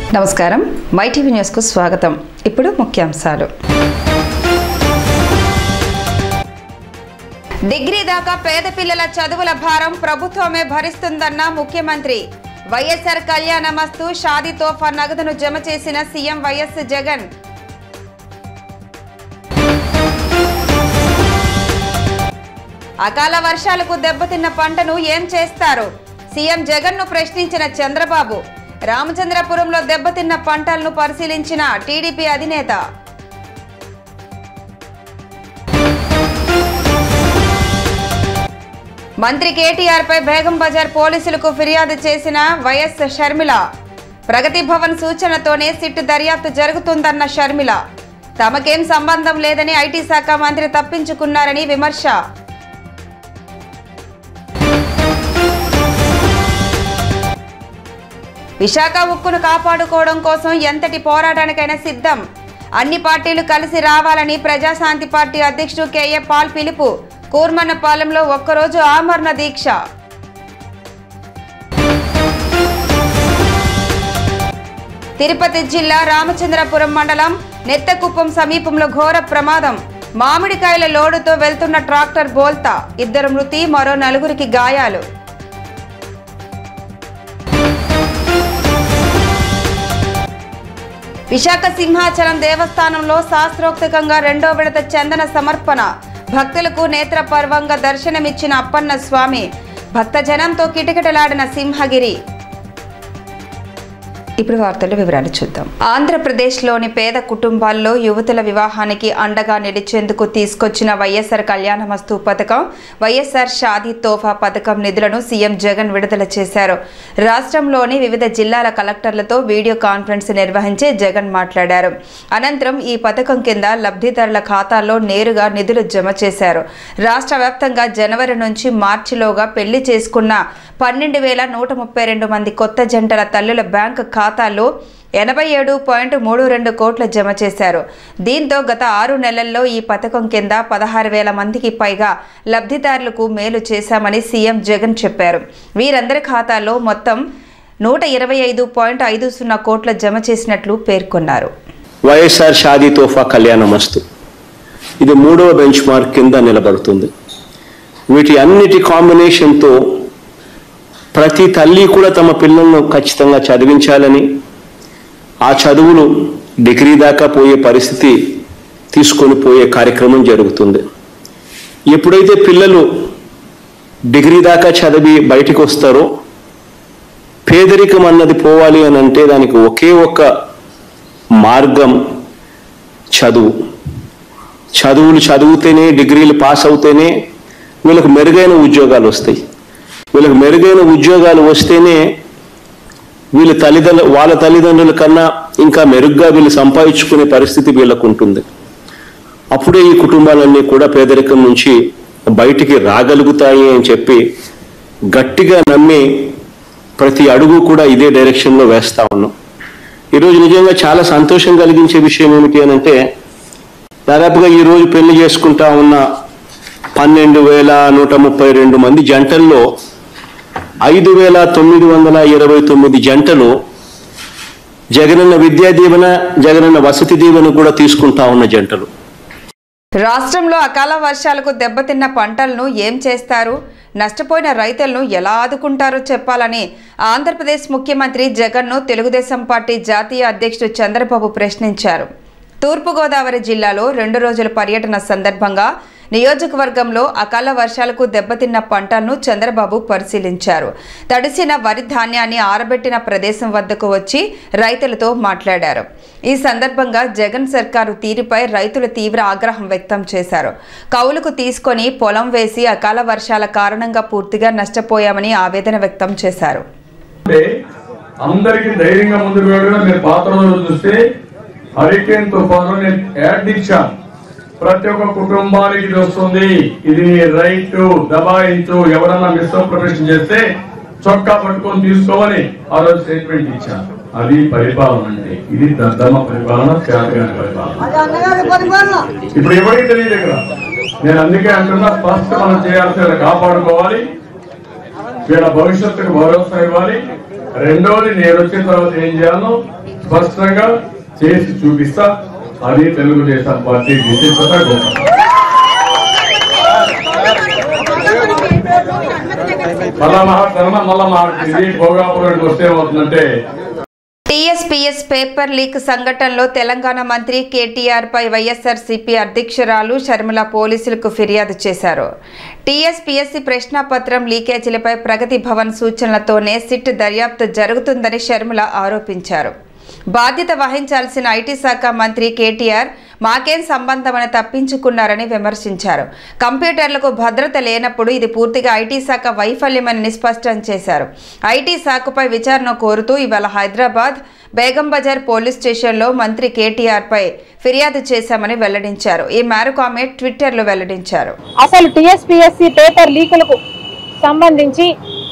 నమస్కారం మైటీవీ న్యూస్కు స్వాగతం ఇప్పుడు ముఖ్యాంశాలు డిగ్రీ దాకా పేద పిల్లల చదువుల భారం ప్రభుత్వమే భరిస్తుందన్న ముఖ్యమంత్రి వైఎస్ఆర్ కళ్యాణమస్తు షాదీ తోఫా నగదును జమ చేసిన సీఎం వైఎస్ జగన్ అకాల వర్షాలకు దెబ్బతిన్న పంటను ఏం చేస్తారు సీఎం జగన్ ను ప్రశ్నించిన చంద్రబాబు రామచంద్రపురంలో దెబ్బతిన్న పంటలను పరిశీలించిన టీడీపీ అధినేత మంత్రి కేటీఆర్ పై బేగం బజార్ పోలీసులకు ఫిర్యాదు చేసిన వైఎస్ షర్మిల ప్రగతి భవన్ సూచనతోనే సిట్ దర్యాప్తు జరుగుతుందన్న షర్మిల తమకేం సంబంధం లేదని ఐటీ శాఖ మంత్రి తప్పించుకున్నారని విమర్శ విశాఖ ఉక్కును కాపాడుకోవడం కోసం ఎంతటి పోరాటానికైనా సిద్ధం అన్ని పార్టీలు కలిసి రావాలని ప్రజాశాంతి పార్టీ అధ్యక్షుడు కేఏ పాల్ పిలుపు కూర్మన్నపాలెంలో ఒక్కరోజు ఆమరణ దీక్ష తిరుపతి జిల్లా రామచంద్రపురం మండలం నెత్తకుప్పం సమీపంలో ఘోర ప్రమాదం మామిడికాయల లోడుతో వెళ్తున్న ట్రాక్టర్ బోల్తా ఇద్దరు మృతి మరో నలుగురికి గాయాలు విశాఖ సింహాచలం దేవస్థానంలో శాస్త్రోక్తకంగా రెండో విడత చందన సమర్పణ భక్తులకు నేత్ర పర్వంగా దర్శనమిచ్చిన అప్పన్న స్వామి భక్తజనంతో కిటకిటలాడిన సింహగిరి ఇప్పుడు వార్తల వివరాలు చూద్దాం ఆంధ్రప్రదేశ్లోని పేద కుటుంబాల్లో యువతుల వివాహానికి అండగా నిలిచేందుకు తీసుకొచ్చిన వైఎస్ఆర్ కళ్యాణమస్తు పథకం వైఎస్ఆర్ షాదీ తోఫా పథకం నిధులను సీఎం జగన్ విడుదల చేశారు రాష్ట్రంలోని వివిధ జిల్లాల కలెక్టర్లతో వీడియో కాన్ఫరెన్స్ నిర్వహించి జగన్ మాట్లాడారు అనంతరం ఈ పథకం కింద లబ్ధిదారుల ఖాతాల్లో నేరుగా నిధులు జమ చేశారు రాష్ట్ర వ్యాప్తంగా జనవరి నుంచి మార్చిలోగా పెళ్లి చేసుకున్న పన్నెండు వేల నూట ముప్పై రెండు మంది కొత్త జంటల తల్లుల బ్యాంక్ ఖాతాల్లో ఎనభై ఏడు పాయింట్ మూడు రెండు కోట్ల జమ చేశారు దీంతో గత ఆరు నెలల్లో ఈ పథకం కింద పదహారు వేల మందికి పైగా లబ్ధిదారులకు మేలు చేశామని సీఎం జగన్ చెప్పారు వీరందరి ఖాతాల్లో మొత్తం నూట ఇరవై ఐదు పాయింట్ ఐదు సున్నా కోట్ల జమ చేసినట్లు పేర్కొన్నారు వైఎస్ఆర్ షాదీ తోఫా కళ్యాణమస్తు ఇది మూడవ బెంచ్ మార్క్ కింద నిలబడుతుంది వీటి అన్నిటి కాంబినేషన్తో ప్రతి తల్లి కూడా తమ పిల్లలను ఖచ్చితంగా చదివించాలని ఆ చదువులు డిగ్రీ దాకా పోయే పరిస్థితి తీసుకొని పోయే కార్యక్రమం జరుగుతుంది ఎప్పుడైతే పిల్లలు డిగ్రీ దాకా చదివి బయటికి వస్తారో పేదరికం అన్నది పోవాలి అని అంటే దానికి ఒకే ఒక్క మార్గం చదువు చదువులు చదివితేనే డిగ్రీలు పాస్ అవుతేనే వీళ్ళకి మెరుగైన ఉద్యోగాలు వస్తాయి వీళ్ళకి మెరుగైన ఉద్యోగాలు వస్తేనే వీళ్ళ తల్లిదండ్రులు వాళ్ళ తల్లిదండ్రుల కన్నా ఇంకా మెరుగ్గా వీళ్ళు సంపాదించుకునే పరిస్థితి వీళ్ళకు ఉంటుంది అప్పుడే ఈ కుటుంబాలన్నీ కూడా పేదరికం నుంచి బయటికి రాగలుగుతాయి అని చెప్పి గట్టిగా నమ్మి ప్రతి అడుగు కూడా ఇదే డైరెక్షన్లో వేస్తా ఉన్నాం ఈరోజు నిజంగా చాలా సంతోషం కలిగించే విషయం ఏమిటి అని అంటే దాదాపుగా ఈరోజు పెళ్లి చేసుకుంటా ఉన్న పన్నెండు వేల నూట ముప్పై రెండు మంది జంటల్లో ఐదు వేల తొమ్మిది వందల ఇరవై తొమ్మిది జంటలు జగనన్న విద్యా దీవెన జగనన్న వసతి దీవెన కూడా తీసుకుంటా ఉన్న జంటలు రాష్ట్రంలో అకాల వర్షాలకు దెబ్బతిన్న పంటలను ఏం చేస్తారు నష్టపోయిన రైతులను ఎలా ఆదుకుంటారో చెప్పాలని ఆంధ్రప్రదేశ్ ముఖ్యమంత్రి జగన్ను తెలుగుదేశం పార్టీ జాతీయ అధ్యక్షుడు చంద్రబాబు ప్రశ్నించారు తూర్పుగోదావరి జిల్లాలో రెండు రోజుల పర్యటన సందర్భంగా నియోజకవర్గంలో అకాల వర్షాలకు దెబ్బతిన్న పంటలను చంద్రబాబు పరిశీలించారు తడిసిన వరి ధాన్యాన్ని ఆరబెట్టిన ప్రదేశం వద్దకు వచ్చి రైతులతో మాట్లాడారు ఈ సందర్భంగా జగన్ సర్కారు తీరుపై రైతులు తీవ్ర ఆగ్రహం వ్యక్తం చేశారు కౌలుకు తీసుకొని పొలం వేసి అకాల వర్షాల కారణంగా పూర్తిగా నష్టపోయామని ఆవేదన వ్యక్తం చేశారు అంటే అందరికి ధైర్యంగా ముందుకు వెళ్ళడం మీరు పాత రోజులు చూస్తే హరికేన్ తుఫాను నేను యాడ్ ఇచ్చాను ప్రతి ఒక్క కుటుంబానికి ఇది వస్తుంది ఇది నీ రైట్ దబాయించు ఎవరన్నా మిస్ఇన్ఫర్మేషన్ చేస్తే చొక్కా పట్టుకొని తీసుకోమని ఆ రోజు స్టేట్మెంట్ ఇచ్చాను అది పరిపాలన అంటే ఇది దద్దమ్మ పరిపాలన చేతగాని పరిపాలన అది అన్నగారి పరిపాలన ఇప్పుడు ఎవరికి తెలియదు ఇక్కడ నేను అందుకే అంటున్నా ఫస్ట్ మనం చేయాల్సిన కాపాడుకోవాలి వీళ్ళ భవిష్యత్తుకు భరోసా ఇవ్వాలి రెండోది నేను వచ్చిన తర్వాత ఏం చేయాలో స్పష్టంగా చేసి చూపిస్తా అది తెలుగుదేశం పార్టీ విశిష్టత గొప్ప మళ్ళా మాట్లాడతారన్నా మళ్ళా మాట్లాడుతుంది భోగాపురానికి వస్తే ఏమవుతుందంటే టీఎస్పీఎస్ పేపర్ లీక్ సంఘటనలో తెలంగాణ మంత్రి కేటీఆర్ పై వైఎస్ఆర్సీపీ అధ్యక్షురాలు షర్మిల పోలీసులకు ఫిర్యాదు చేశారు టీఎస్పీఎస్సీ ప్రశ్నాపత్రం లీకేజీలపై ప్రగతి భవన్ సూచనలతోనే సిట్ దర్యాప్తు జరుగుతుందని షర్మిల ఆరోపించారు బాధ్యత వహించాల్సిన ఐటీ శాఖ మంత్రి కేటీఆర్ మాకేం సంబంధమని తప్పించుకున్నారని విమర్శించారు కంప్యూటర్లకు భద్రత లేనప్పుడు ఇది పూర్తిగా ఐటీ శాఖ వైఫల్యమని స్పష్టం చేశారు ఐటీ శాఖపై విచారణ కోరుతూ ఇవాళ హైదరాబాద్ బేగం బజార్ పోలీస్ స్టేషన్లో మంత్రి కేటీఆర్పై ఫిర్యాదు చేశామని వెల్లడించారు ఈ మేరకు ఆమె ట్విట్టర్లో వెల్లడించారు అసలు టిఎస్పిఎస్సి పేపర్ లీకులకు సంబంధించి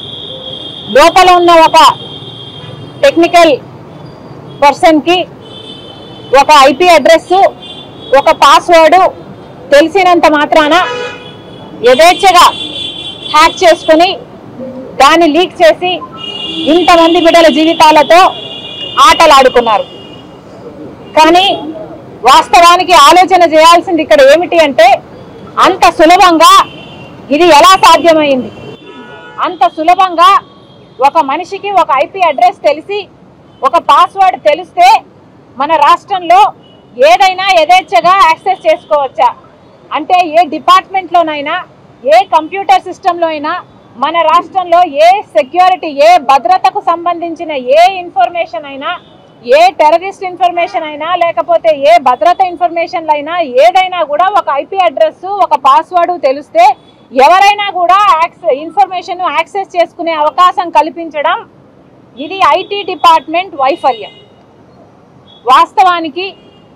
లోపల ఉన్న ఒక టెక్నికల్ పర్సన్కి ఒక ఐపీ అడ్రస్ ఒక పాస్వర్డ్ తెలిసినంత మాత్రాన యథేచ్ఛగా హ్యాక్ చేసుకుని దాన్ని లీక్ చేసి ఇంతమంది బిడ్డల జీవితాలతో ఆటలాడుకున్నారు కానీ వాస్తవానికి ఆలోచన చేయాల్సింది ఇక్కడ ఏమిటి అంటే అంత సులభంగా ఇది ఎలా సాధ్యమైంది అంత సులభంగా ఒక మనిషికి ఒక ఐపీ అడ్రస్ తెలిసి ఒక పాస్వర్డ్ తెలిస్తే మన రాష్ట్రంలో ఏదైనా యథేచ్ఛగా యాక్సెస్ చేసుకోవచ్చా అంటే ఏ డిపార్ట్మెంట్లోనైనా ఏ కంప్యూటర్ సిస్టంలో అయినా మన రాష్ట్రంలో ఏ సెక్యూరిటీ ఏ భద్రతకు సంబంధించిన ఏ ఇన్ఫర్మేషన్ అయినా ఏ టెర్రరిస్ట్ ఇన్ఫర్మేషన్ అయినా లేకపోతే ఏ భద్రత ఇన్ఫర్మేషన్ అయినా ఏదైనా కూడా ఒక ఐపీ అడ్రస్ ఒక పాస్వర్డ్ తెలిస్తే ఎవరైనా కూడా యాక్సెస్ ఇన్ఫర్మేషన్ యాక్సెస్ చేసుకునే అవకాశం కల్పించడం ఇది ఐటీ డిపార్ట్మెంట్ వైఫల్యం వాస్తవానికి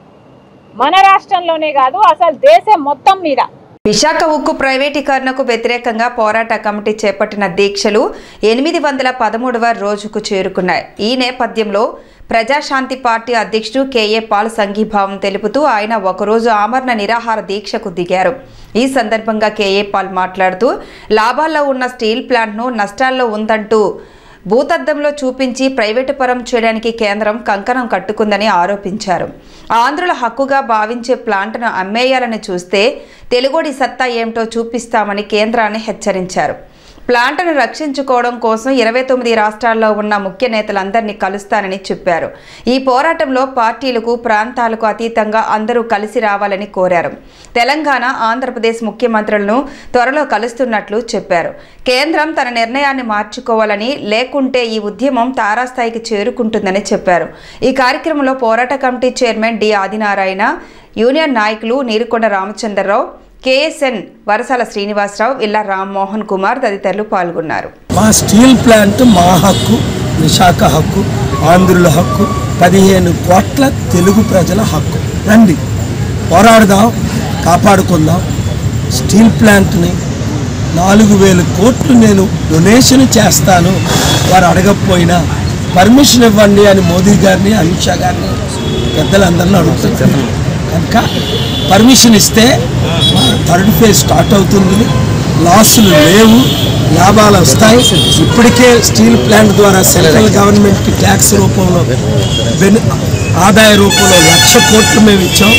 మన రాష్ట్రంలోనే కాదు అసలు దేశం మొత్తం మీద విశాఖ ఉక్కు ప్రైవేటీకరణకు వ్యతిరేకంగా పోరాట కమిటీ చేపట్టిన దీక్షలు ఎనిమిది వందల పదమూడవ రోజుకు చేరుకున్నాయి ఈ నేపథ్యంలో ప్రజాశాంతి పార్టీ అధ్యక్షుడు కేఏ పాల్ సంఘీభావం తెలుపుతూ ఆయన ఒకరోజు ఆమరణ నిరాహార దీక్షకు దిగారు ఈ సందర్భంగా కేఏ పాల్ మాట్లాడుతూ లాభాల్లో ఉన్న స్టీల్ ప్లాంట్ను నష్టాల్లో ఉందంటూ భూతద్దంలో చూపించి ప్రైవేటు పరం చేయడానికి కేంద్రం కంకణం కట్టుకుందని ఆరోపించారు ఆంధ్రుల హక్కుగా భావించే ప్లాంట్ను అమ్మేయాలని చూస్తే తెలుగుడి సత్తా ఏమిటో చూపిస్తామని కేంద్రాన్ని హెచ్చరించారు ప్లాంట్ను రక్షించుకోవడం కోసం ఇరవై తొమ్మిది రాష్ట్రాల్లో ఉన్న ముఖ్య నేతలందరినీ కలుస్తానని చెప్పారు ఈ పోరాటంలో పార్టీలకు ప్రాంతాలకు అతీతంగా అందరూ కలిసి రావాలని కోరారు తెలంగాణ ఆంధ్రప్రదేశ్ ముఖ్యమంత్రులను త్వరలో కలుస్తున్నట్లు చెప్పారు కేంద్రం తన నిర్ణయాన్ని మార్చుకోవాలని లేకుంటే ఈ ఉద్యమం తారాస్థాయికి చేరుకుంటుందని చెప్పారు ఈ కార్యక్రమంలో పోరాట committee chairman D Adinarayana union నాయకులు నీరుకొండ రామచంద్రరావు కేఎస్ఎన్ వరసాల శ్రీనివాసరావు ఇల్లా రామ్మోహన్ కుమార్ తదితరులు పాల్గొన్నారు మా స్టీల్ ప్లాంట్ మా హక్కు విశాఖ హక్కు ఆంధ్రుల హక్కు పదిహేను కోట్ల తెలుగు ప్రజల హక్కు రండి పోరాడదాం కాపాడుకుందాం స్టీల్ ప్లాంట్ని నాలుగు వేల కోట్లు నేను డొనేషన్ చేస్తాను వారు అడగకపోయినా పర్మిషన్ ఇవ్వండి అని మోదీ గారిని అమిత్ షా గారిని పెద్దలందరినీ అడుగుతున్నారు కనుక పర్మిషన్ ఇస్తే మా థర్డ్ ఫేజ్ స్టార్ట్ అవుతుంది లాసులు లేవు లాభాలు వస్తాయి ఇప్పటికే స్టీల్ ప్లాంట్ ద్వారా సెంట్రల్ గవర్నమెంట్కి ట్యాక్స్ రూపంలో బెని ఆదాయ రూపంలో లక్ష కోట్లు మేము ఇచ్చాం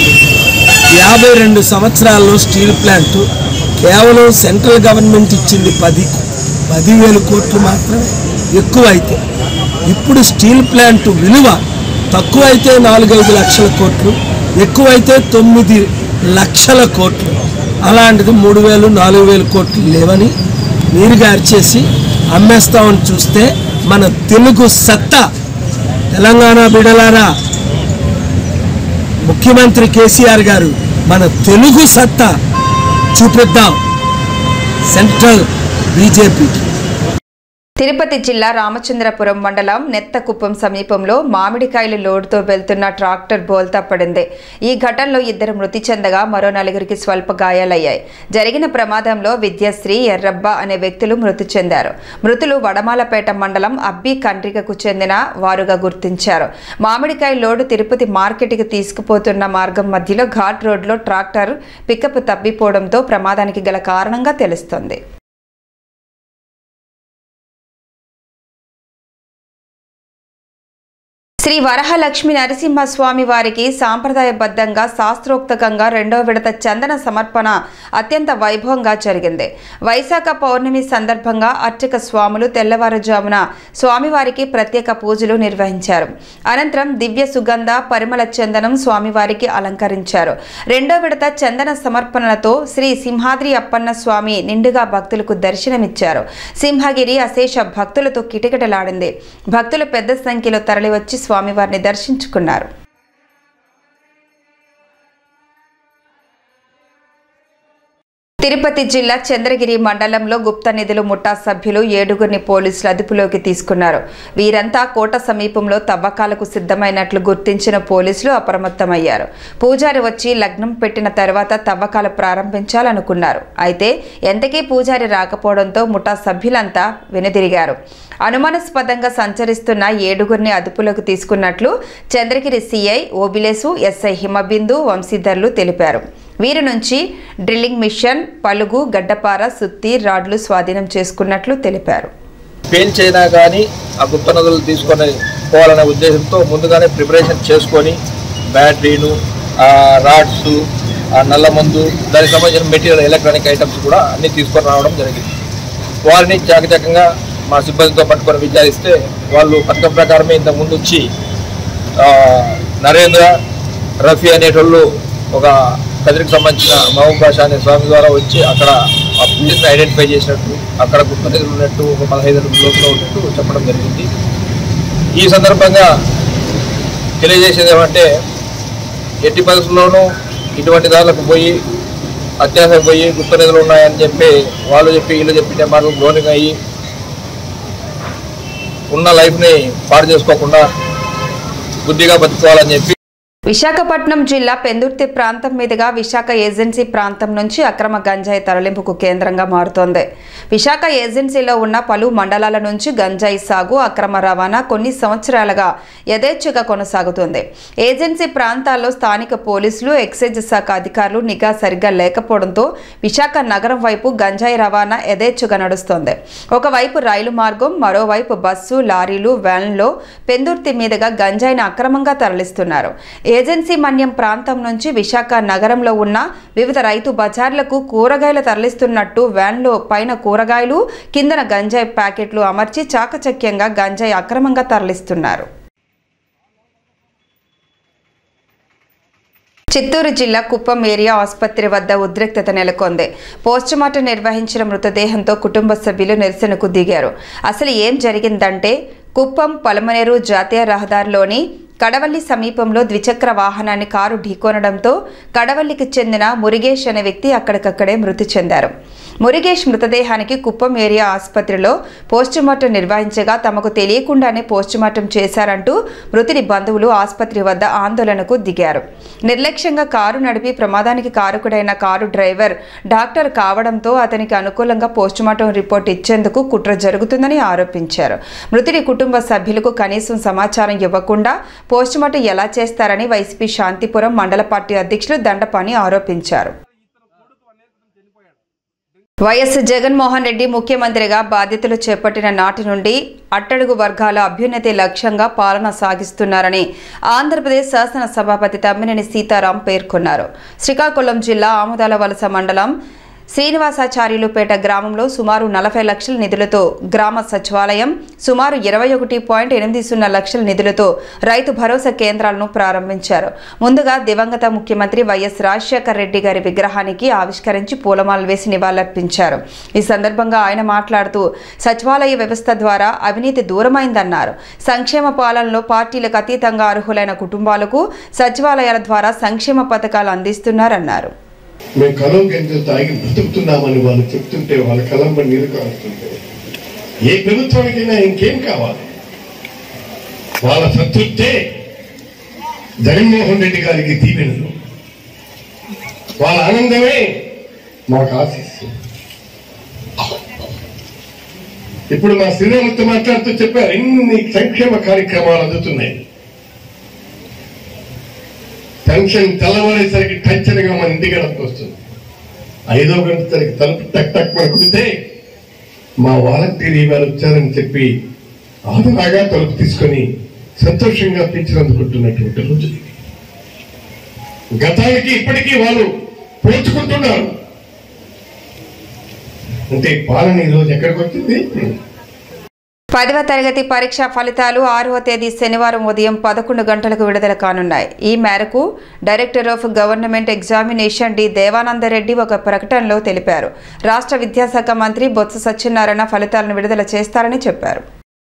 యాభై రెండు సంవత్సరాల్లో స్టీల్ ప్లాంట్ కేవలం సెంట్రల్ గవర్నమెంట్ ఇచ్చింది పది పదివేల కోట్లు మాత్రమే ఎక్కువ అయితే ఇప్పుడు స్టీల్ ప్లాంట్ విలువ తక్కువైతే నాలుగైదు లక్షల కోట్లు ఎక్కువైతే తొమ్మిది లక్షల కోట్లు అలాంటిది మూడు వేలు నాలుగు వేల కోట్లు లేవని నీరుగా అరిచేసి అమ్మేస్తామని చూస్తే మన తెలుగు సత్తా తెలంగాణ బిడలారా ముఖ్యమంత్రి కేసీఆర్ గారు మన తెలుగు సత్తా చూపిద్దాం సెంట్రల్ బీజేపీకి తిరుపతి జిల్లా రామచంద్రపురం మండలం నెత్తకుప్పం సమీపంలో మామిడికాయల లోడుతో వెళ్తున్న ట్రాక్టర్ బోల్తా పడింది ఈ ఘటనలో ఇద్దరు మృతి చెందగా మరో నలుగురికి స్వల్ప గాయాలయ్యాయి జరిగిన ప్రమాదంలో విద్యాశ్రీ ఎర్రబ్బ అనే వ్యక్తులు మృతి చెందారు మృతులు వడమాలపేట మండలం అబ్బి కండ్రికకు చెందిన వారుగా గుర్తించారు మామిడికాయ లోడు తిరుపతి మార్కెట్కి తీసుకుపోతున్న మార్గం మధ్యలో ఘాట్ రోడ్లో ట్రాక్టర్ పికప్ తప్పిపోవడంతో ప్రమాదానికి గల కారణంగా తెలుస్తోంది శ్రీ వరహలక్ష్మి నరసింహస్వామి వారికి సాంప్రదాయబద్ధంగా శాస్త్రోక్తకంగా రెండో విడత చందన సమర్పణ అత్యంత వైభవంగా జరిగింది వైశాఖ పౌర్ణమి సందర్భంగా అర్చక స్వాములు తెల్లవారుజామున స్వామివారికి ప్రత్యేక పూజలు నిర్వహించారు అనంతరం దివ్య సుగంధ పరిమళ చందనం స్వామివారికి అలంకరించారు రెండో విడత చందన సమర్పణలతో శ్రీ సింహాద్రి అప్పన్న స్వామి నిండుగా భక్తులకు దర్శనమిచ్చారు సింహగిరి అశేష భక్తులతో కిటకిటలాడింది భక్తులు పెద్ద సంఖ్యలో తరలివచ్చి స్వామివారిని దర్శించుకున్నారు తిరుపతి జిల్లా చంద్రగిరి మండలంలో గుప్త నిధులు ముఠా సభ్యులు ఏడుగురిని పోలీసులు అదుపులోకి తీసుకున్నారు వీరంతా కోట సమీపంలో తవ్వకాలకు సిద్ధమైనట్లు గుర్తించిన పోలీసులు అప్రమత్తమయ్యారు పూజారి వచ్చి లగ్నం పెట్టిన తర్వాత తవ్వకాలు ప్రారంభించాలనుకున్నారు అయితే ఎంతకీ పూజారి రాకపోవడంతో ముఠా సభ్యులంతా వెనుదిరిగారు అనుమానాస్పదంగా సంచరిస్తున్న ఏడుగురిని అదుపులోకి తీసుకున్నట్లు చంద్రగిరి సిఐ ఓబిలేసు ఎస్ఐ హిమబిందు వంశీధర్లు తెలిపారు వీరి నుంచి డ్రిల్లింగ్ మిషన్ పలుగు గడ్డపార సుత్తి రాడ్లు స్వాధీనం చేసుకున్నట్లు తెలిపారు పేల్చైనా కానీ ఆ గుప్త నదులు తీసుకొని పోవాలనే ఉద్దేశంతో ముందుగానే ప్రిపరేషన్ చేసుకొని బ్యాటరీను ఆ రాడ్స్ ఆ నల్ల మందు దానికి సంబంధించిన మెటీరియల్ ఎలక్ట్రానిక్ ఐటమ్స్ కూడా అన్నీ తీసుకొని రావడం జరిగింది వారిని చాకచక్యంగా మా సిబ్బందితో పట్టుకొని విచారిస్తే వాళ్ళు పథకం ప్రకారమే ఇంతకు ముందు వచ్చి ఆ, నరేంద్ర రఫీ అనేటోళ్ళు ఒక కదిరికి సంబంధించిన మహబూబ్ బాషా అనే స్వామి ద్వారా వచ్చి అక్కడ ఆ ప్లేస్ని ఐడెంటిఫై చేసినట్టు అక్కడ గుప్త నిధులు ఉన్నట్టు ఒక పదహైదు అడుగుల లోతులో ఉన్నట్టు చెప్పడం జరిగింది ఈ సందర్భంగా తెలియజేసేది ఏమంటే ఎట్టి పరిస్థితుల్లోనూ ఇటువంటి దారులకు పోయి అత్యాశకు పోయి గుప్త నిధులు ఉన్నాయని చెప్పి వాళ్ళు చెప్పి వీళ్ళు చెప్పి మాటలు లోనింగ్ అయ్యి ఉన్న లైఫ్ని పాడు చేసుకోకుండా బుద్ధిగా బతుకోవాలని చెప్పి విశాఖపట్నం జిల్లా పెందుర్తి ప్రాంతం మీదుగా విశాఖ ఏజెన్సీ ప్రాంతం నుంచి అక్రమ గంజాయి తరలింపుకు కేంద్రంగా మారుతోంది విశాఖ ఏజెన్సీలో ఉన్న పలు మండలాల నుంచి గంజాయి సాగు అక్రమ రవాణా కొన్ని సంవత్సరాలుగా యథేచ్ఛగా కొనసాగుతుంది ఏజెన్సీ ప్రాంతాల్లో స్థానిక పోలీసులు ఎక్సైజ్ శాఖ అధికారులు నిఘా సరిగ్గా లేకపోవడంతో విశాఖ నగరం వైపు గంజాయి రవాణా యథేచ్ఛగా నడుస్తోంది ఒకవైపు రైలు మార్గం మరోవైపు బస్సు లారీలు వ్యాన్లో పెందుర్తి మీదుగా గంజాయిని అక్రమంగా తరలిస్తున్నారు ఏజెన్సీ మన్యం ప్రాంతం నుంచి విశాఖ నగరంలో ఉన్న వివిధ రైతు బజార్లకు కూరగాయలు తరలిస్తున్నట్టు వ్యాన్లో పైన కూరగాయలు కిందన గంజాయి ప్యాకెట్లు అమర్చి చాకచక్యంగా గంజాయి అక్రమంగా తరలిస్తున్నారు చిత్తూరు జిల్లా కుప్పం ఏరియా ఆసుపత్రి వద్ద ఉద్రిక్తత నెలకొంది పోస్టుమార్టం నిర్వహించిన మృతదేహంతో కుటుంబ సభ్యులు నిరసనకు దిగారు అసలు ఏం జరిగిందంటే కుప్పం పలమనేరు జాతీయ రహదారిలోని కడవల్లి సమీపంలో ద్విచక్ర వాహనాన్ని కారు ఢీకొనడంతో కడవల్లికి చెందిన మురిగేష్ అనే వ్యక్తి అక్కడికక్కడే మృతి చెందారు మురిగేష్ మృతదేహానికి కుప్పం ఏరియా ఆసుపత్రిలో పోస్టుమార్టం నిర్వహించగా తమకు తెలియకుండానే పోస్టుమార్టం చేశారంటూ మృతుని బంధువులు ఆసుపత్రి వద్ద ఆందోళనకు దిగారు నిర్లక్ష్యంగా కారు నడిపి ప్రమాదానికి కారకుడైన కారు డ్రైవర్ డాక్టర్ కావడంతో అతనికి అనుకూలంగా పోస్టుమార్టం రిపోర్ట్ ఇచ్చేందుకు కుట్ర జరుగుతుందని ఆరోపించారు మృతుడి కుటుంబ సభ్యులకు కనీసం సమాచారం ఇవ్వకుండా పోస్టుమార్టం ఎలా చేస్తారని వైసీపీ శాంతిపురం మండల పార్టీ అధ్యక్షులు దండపాని ఆరోపించారు వైఎస్ జగన్మోహన్ రెడ్డి ముఖ్యమంత్రిగా బాధ్యతలు చేపట్టిన నాటి నుండి అట్టడుగు వర్గాల అభ్యున్నతి లక్ష్యంగా పాలన సాగిస్తున్నారని ఆంధ్రప్రదేశ్ శాసన సభాపతి తమ్మినేని సీతారాం పేర్కొన్నారు శ్రీకాకుళం జిల్లా ఆముదాల వలస మండలం శ్రీనివాసాచార్యులుపేట గ్రామంలో సుమారు నలభై లక్షల నిధులతో గ్రామ సచివాలయం సుమారు ఇరవై ఒకటి పాయింట్ ఎనిమిది సున్నా లక్షల నిధులతో రైతు భరోసా కేంద్రాలను ప్రారంభించారు ముందుగా దివంగత ముఖ్యమంత్రి వైఎస్ రాజశేఖర్ రెడ్డి గారి విగ్రహానికి ఆవిష్కరించి పూలమాలలు వేసి నివాళులర్పించారు ఈ సందర్భంగా ఆయన మాట్లాడుతూ సచివాలయ వ్యవస్థ ద్వారా అవినీతి దూరమైందన్నారు సంక్షేమ పాలనలో పార్టీలకు అతీతంగా అర్హులైన కుటుంబాలకు సచివాలయాల ద్వారా సంక్షేమ పథకాలు అందిస్తున్నారన్నారు మేము కలం గింజలు తాగి బ్రతుకుతున్నామని వాళ్ళు చెప్తుంటే వాళ్ళ కలంబ నీరు కారుతుంటే ఏ ప్రభుత్వానికైనా ఇంకేం కావాలి వాళ్ళ సంతృప్తే జగన్మోహన్ రెడ్డి గారికి దీవెనలు వాళ్ళ ఆనందమే మాకు ఆశిస్తు ఇప్పుడు మా శ్రీరామతో మాట్లాడుతూ చెప్పారు ఎన్ని సంక్షేమ కార్యక్రమాలు అందుతున్నాయి పెన్షన్ తెల్లవారేసరికి టచ్చనగా మన ఇంటి గడపకు వస్తుంది ఐదో గంట సరికి తలుపు టక్ టక్ మన కుడితే మా వాలంటీర్ ఇవాళ వచ్చారని చెప్పి ఆదరాగా తలుపు తీసుకొని సంతోషంగా పింఛన్ అందుకుంటున్నటువంటి రోజు ఇది గతానికి ఇప్పటికీ వాళ్ళు పోల్చుకుంటున్నారు అంటే పాలన ఈ రోజు ఎక్కడికి వచ్చింది పదవ తరగతి పరీక్ష ఫలితాలు ఆరవ తేదీ శనివారం ఉదయం పదకొండు గంటలకు విడుదల కానున్నాయి ఈ మేరకు director of government examination D Devananda Reddy ఒక ప్రకటనలో తెలిపారు రాష్ట్ర విద్యాశాఖ మంత్రి బొత్స సత్యనారాయణ ఫలితాలను విడుదల చేస్తారని చెప్పారు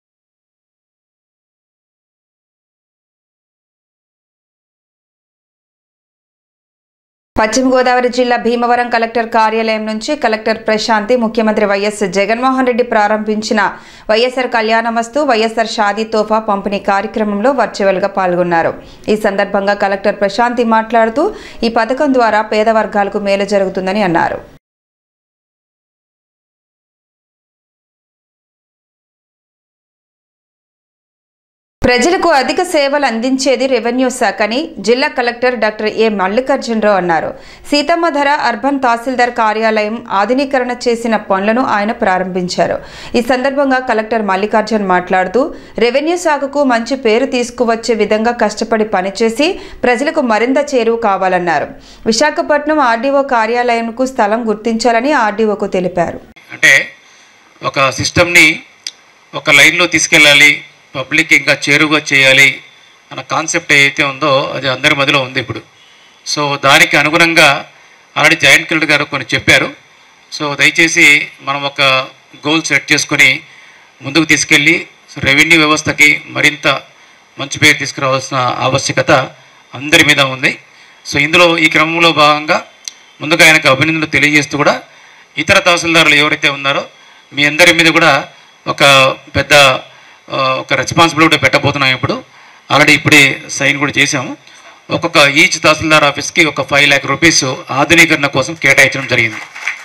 పశ్చిమ గోదావరి జిల్లా భీమవరం కలెక్టర్ కార్యాలయం నుంచి కలెక్టర్ ప్రశాంతి ముఖ్యమంత్రి వైఎస్ జగన్మోహన్ రెడ్డి ప్రారంభించిన వైఎస్ఆర్ కళ్యాణమస్తు వైఎస్ఆర్ షాదీ తోఫా పంపిణీ కార్యక్రమంలో వర్చువల్ గా పాల్గొన్నారు ఈ సందర్భంగా కలెక్టర్ ప్రశాంతి మాట్లాడుతూ ఈ పథకం ద్వారా పేద వర్గాలకు మేలు జరుగుతుందని అన్నారు ప్రజలకు అధిక సేవలు అందించేది రెవెన్యూ శాఖని జిల్లా కలెక్టర్ డాక్టర్ ఏ మల్లికార్జునరావు అన్నారు సీతమ్మధర అర్బన్ తహసీల్దార్ కార్యాలయం ఆధునీకరణ చేసిన పనులను ఆయన ప్రారంభించారు ఈ సందర్భంగా కలెక్టర్ మల్లికార్జున్ మాట్లాడుతూ రెవెన్యూ శాఖకు మంచి పేరు తీసుకువచ్చే విధంగా కష్టపడి పనిచేసి ప్రజలకు మరింత చేరువ కావాలన్నారు విశాఖపట్నం ఆర్డీఓ కార్యాలయంకు స్థలం గుర్తించాలని ఆర్డీఓకు తెలిపారు అంటే ఒక సిస్టమ్ని ఒక లైన్లో తీసుకెళ్ళాలి పబ్లిక్ ఇంకా చేరువుగా చేయాలి అన్న కాన్సెప్ట్ ఏదైతే ఉందో అది అందరి మధ్యలో ఉంది ఇప్పుడు సో దానికి అనుగుణంగా ఆల్రెడీ జాయింట్ కలెక్టర్ గారు కొన్ని చెప్పారు సో దయచేసి మనం ఒక గోల్ సెట్ చేసుకొని ముందుకు తీసుకెళ్ళి రెవెన్యూ వ్యవస్థకి మరింత మంచి పేరు తీసుకురావాల్సిన ఆవశ్యకత అందరి మీద ఉంది సో ఇందులో ఈ క్రమంలో భాగంగా ముందుగా ఆయనకు అభినందనలు తెలియజేస్తూ కూడా ఇతర తహసీల్దారులు ఎవరైతే ఉన్నారో మీ అందరి మీద కూడా ఒక పెద్ద ఆ, ఒక రెస్పాన్సిబిలిటీ పెట్టబోతున్నాం ఇప్పుడు ఆల్రెడీ ఇప్పుడే సైన్ కూడా చేశాము ఒక్కొక్క ఈచ్ తహసీల్దార్ ఆఫీస్కి ఒక ఫైవ్ ల్యాక్ రూపీస్ ఆధునీకరణ కోసం కేటాయించడం జరిగింది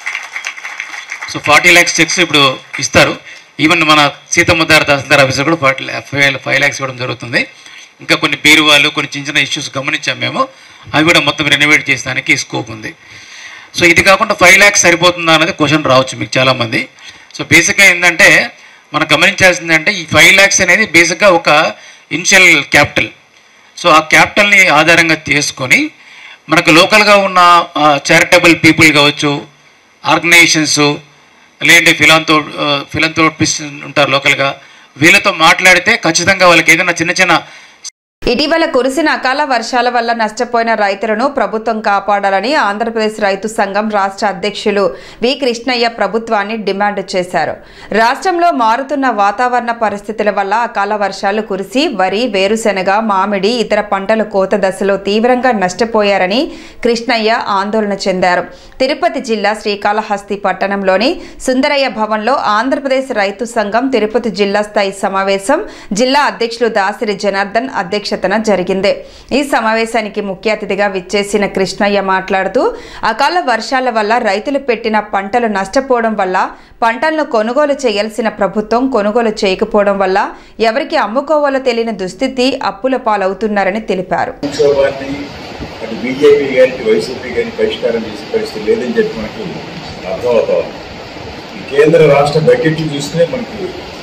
సో ఫార్టీ ల్యాక్స్ చెక్స్ ఇప్పుడు ఇస్తారు ఈవెన్ మన సీతమ్మదార తహసీల్దార్ ఆఫీసర్ కూడా ఫార్టీ ఫైవ్ ఫైవ్ ల్యాక్స్ ఇవ్వడం జరుగుతుంది ఇంకా కొన్ని బీరువాలు కొన్ని చిన్న చిన్న ఇష్యూస్ గమనించాం మేము అవి కూడా మొత్తం రెనోవేట్ చేసడానికి స్కోప్ ఉంది సో ఇది కాకుండా ఫైవ్ ల్యాక్స్ సరిపోతుందా అనేది క్వశ్చన్ రావచ్చు మీకు చాలామంది సో బేసిక్గా ఏంటంటే మనం గమనించాల్సింది అంటే ఈ ఫైవ్ ల్యాక్స్ అనేది బేసిక్గా ఒక ఇనిషియల్ క్యాపిటల్ సో ఆ క్యాపిటల్ని ఆధారంగా చేసుకొని మనకు లోకల్గా ఉన్న చారిటబుల్ పీపుల్ కావచ్చు ఆర్గనైజేషన్స్ లేదంటే ఫిలాంతో ఫిలాంథ్రోపిస్ట్ ఉంటారు లోకల్గా వీళ్ళతో మాట్లాడితే ఖచ్చితంగా వాళ్ళకి ఏదైనా చిన్న చిన్న ఇటీవల కురిసిన అకాల వర్షాల వల్ల నష్టపోయిన రైతులను ప్రభుత్వం కాపాడాలని ఆంధ్రప్రదేశ్ రైతు సంఘం రాష్ట్ర అధ్యక్షులు వి కృష్ణయ్య ప్రభుత్వాన్ని డిమాండ్ చేశారు రాష్ట్రంలో మారుతున్న వాతావరణ పరిస్థితుల వల్ల అకాల వర్షాలు కురిసి వరి వేరుశెనగ మామిడి ఇతర పంటలు కోత దశలో తీవ్రంగా నష్టపోయారని కృష్ణయ్య ఆందోళన చెందారు తిరుపతి జిల్లా శ్రీకాళహస్తి పట్టణంలోని సుందరయ్య భవన్లో ఆంధ్రప్రదేశ్ రైతు సంఘం తిరుపతి జిల్లా స్థాయి సమావేశం జిల్లా అధ్యక్షులు దాసిరి జనార్దన్ అధ్యక్షతన జరిగింది ఈ సమావేశానికి ముఖ్య అతిథిగా విచ్చేసిన కృష్ణయ్య మాట్లాడుతూ అకాల వర్షాల వల్ల రైతులు పెట్టిన పంటలు నష్టపోవడం వల్ల పంటలను కొనుగోలు చేయాల్సిన ప్రభుత్వం కొనుగోలు చేయకపోవడం వల్ల ఎవరికి అమ్ముకోవాలో తెలియని దుస్థితి అప్పుల పాలవుతున్నారని తెలిపారు సంక్షోభాన్ని అటు బీజేపీ కానీ వైసీపీ కానీ పరిష్కారం చేసే పరిస్థితి లేదని చెప్పి మనకి అర్థమవుతా ఉంది. ఈ కేంద్ర రాష్ట్ర బడ్జెట్లు చూస్తే మనకి